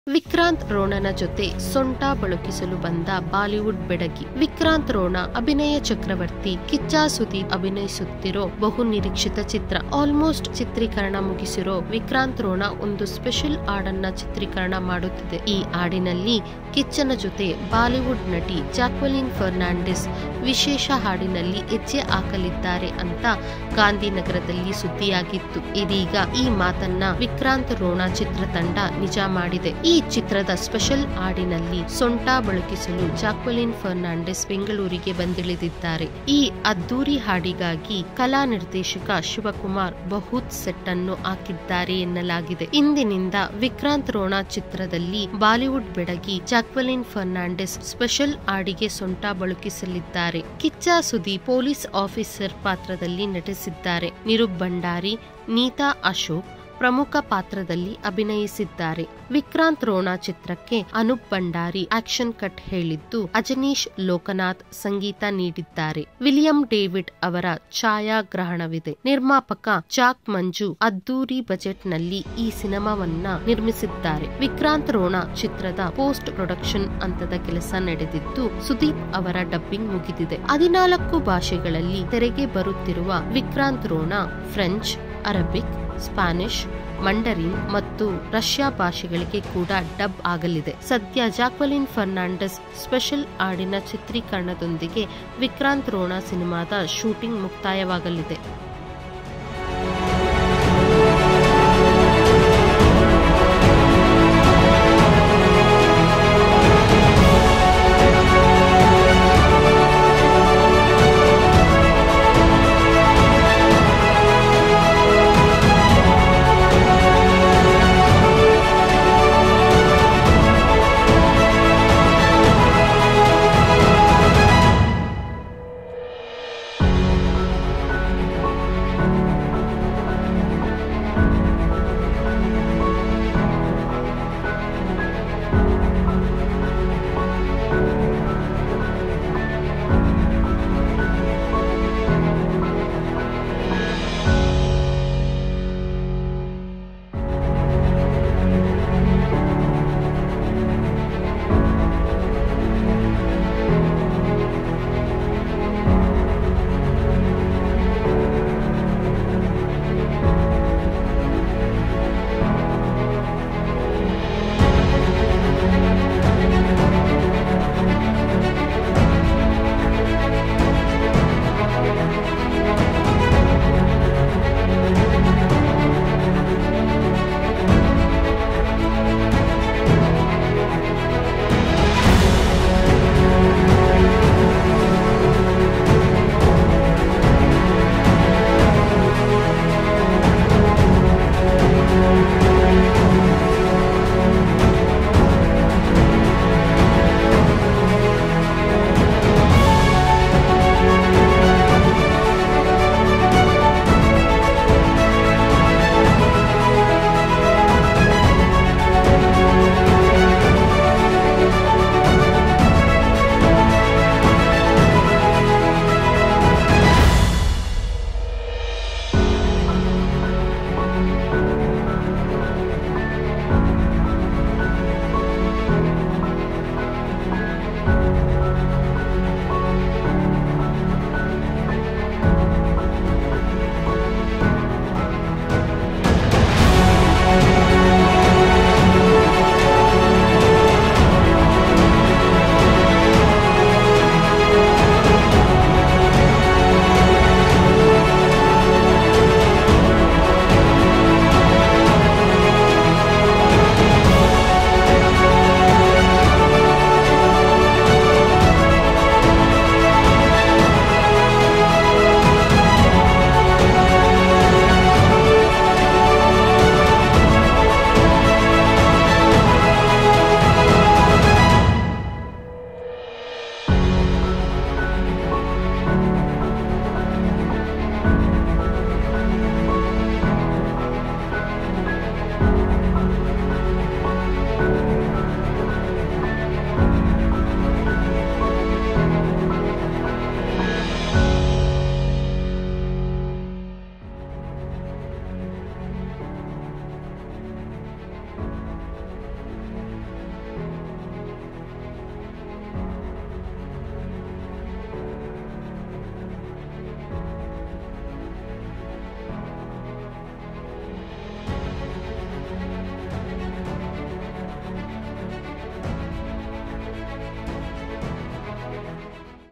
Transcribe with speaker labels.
Speaker 1: ವಿಕ್ರಾಂತ್ ರೋಣನ ಜೊತೆ ಸೊಂಟ ಬಳುಕಿಸಲು ಬಂದ ಬಾಲಿವುಡ್ ಬೆಡಗಿ ವಿಕ್ರಾಂತ್ ರೋಣ ಅಭಿನಯ ಚಕ್ರವರ್ತಿ ಕಿಚ್ಚ ಸುದೀಪ್ ಅಭಿನಯಿಸುತ್ತಿರೋ ಬಹು ನಿರೀಕ್ಷಿತ ಚಿತ್ರ ಆಲ್ಮೋಸ್ಟ್ ಚಿತ್ರೀಕರಣ ಮುಗಿಸಿರೋ ವಿಕ್ರಾಂತ್ ರೋಣ ಒಂದು ಸ್ಪೆಷಲ್ ಹಾಡನ್ನ ಚಿತ್ರೀಕರಣ ಮಾಡುತ್ತಿದೆ ಈ ಹಾಡಿನಲ್ಲಿ ಕಿಚ್ಚನ ಜೊತೆ ಬಾಲಿವುಡ್ ನಟಿ ಜಾಕ್ವಲಿನ್ ಫರ್ನಾಂಡಿಸ್ ವಿಶೇಷ ಹಾಡಿನಲ್ಲಿ ಹೆಜ್ಜೆ ಹಾಕಲಿದ್ದಾರೆ ಅಂತ ಗಾಂಧಿನಗರದಲ್ಲಿ ಸುದ್ದಿಯಾಗಿತ್ತು ಇದೀಗ ಈ ಮಾತನ್ನ ವಿಕ್ರಾಂತ್ ರೋಣ ಚಿತ್ರತಂಡ ನಿಜ ಮಾಡಿದೆ ಈ ಚಿತ್ರದ ಸ್ಪೆಷಲ್ ಹಾಡಿನಲ್ಲಿ ಸೊಂಟ ಬಳುಕಿಸಲು ಜಾಕ್ವಲಿನ್ ಫರ್ನಾಂಡಿಸ್ ಬೆಂಗಳೂರಿಗೆ ಬಂದಿಳಿದಿದ್ದಾರೆ ಈ ಅದ್ದೂರಿ ಹಾಡಿಗಾಗಿ ಕಲಾ ನಿರ್ದೇಶಕ ಶಿವಕುಮಾರ್ ಬಹುತ್ ಸೆಟ್ ಅನ್ನು ಹಾಕಿದ್ದಾರೆ ಎನ್ನಲಾಗಿದೆ ಇಂದಿನಿಂದ ವಿಕ್ರಾಂತ್ ರೋಣ ಚಿತ್ರದಲ್ಲಿ ಬಾಲಿವುಡ್ ಬೆಡಗಿ ಜಾಕ್ವಲಿನ್ ಫರ್ನಾಂಡಿಸ್ ಸ್ಪೆಷಲ್ ಹಾಡಿಗೆ ಸೊಂಟ ಬಳುಕಿಸಲಿದ್ದಾರೆ ಕಿಚ್ಚ ಸುದೀಪ್ ಪೊಲೀಸ್ ಆಫೀಸರ್ ಪಾತ್ರದಲ್ಲಿ ನಟಿಸಿದ್ದಾರೆ ನಿರುಬ್ ಭಂಡಾರಿ ನೀತಾ ಅಶೋಕ್ ಪ್ರಮುಖ ಪಾತ್ರದಲ್ಲಿ ಅಭಿನಯಿಸಿದ್ದಾರೆ ವಿಕ್ರಾಂತ್ ರೋಣ ಚಿತ್ರಕ್ಕೆ ಅನೂಪ್ ಭಂಡಾರಿ ಆಕ್ಷನ್ ಕಟ್ ಹೇಳಿದ್ದು ಅಜನೀಶ್ ಲೋಕನಾಥ್ ಸಂಗೀತ ನೀಡಿದ್ದಾರೆ ವಿಲಿಯಂ ಡೇವಿಡ್ ಅವರ ಛಾಯಾಗ್ರಹಣವಿದೆ ನಿರ್ಮಾಪಕ ಜಾಕ್ ಮಂಜು ಅದ್ದೂರಿ ಬಜೆಟ್ ನಲ್ಲಿ ಈ ಸಿನಿಮಾವನ್ನ ನಿರ್ಮಿಸಿದ್ದಾರೆ ವಿಕ್ರಾಂತ್ ರೋಣ ಚಿತ್ರದ ಪೋಸ್ಟ್ ಪ್ರೊಡಕ್ಷನ್ ಹಂತದ ಕೆಲಸ ನಡೆದಿದ್ದು ಸುದೀಪ್ ಅವರ ಡಬ್ಬಿಂಗ್ ಮುಗಿದಿದೆ ಹದಿನಾಲ್ಕು ಭಾಷೆಗಳಲ್ಲಿ ತೆರೆಗೆ ಬರುತ್ತಿರುವ Vikrant Rona French Arabic Spanish Mandarin ಮತ್ತು ರಷ್ಯಾ ಭಾಷೆಗಳಿಗೆ ಕೂಡ ಡಬ್ ಆಗಲಿದೆ ಸದ್ಯ ಜಾಕ್ವಲಿನ್ ಫರ್ನಾಂಡಸ್ ಸ್ಪೆಷಲ್ ಹಾಡಿನ ಚಿತ್ರೀಕರಣದೊಂದಿಗೆ ವಿಕ್ರಾಂತ್ ರೋಣ ಸಿನಿಮಾದ ಶೂಟಿಂಗ್ ಮುಕ್ತಾಯವಾಗಲಿದೆ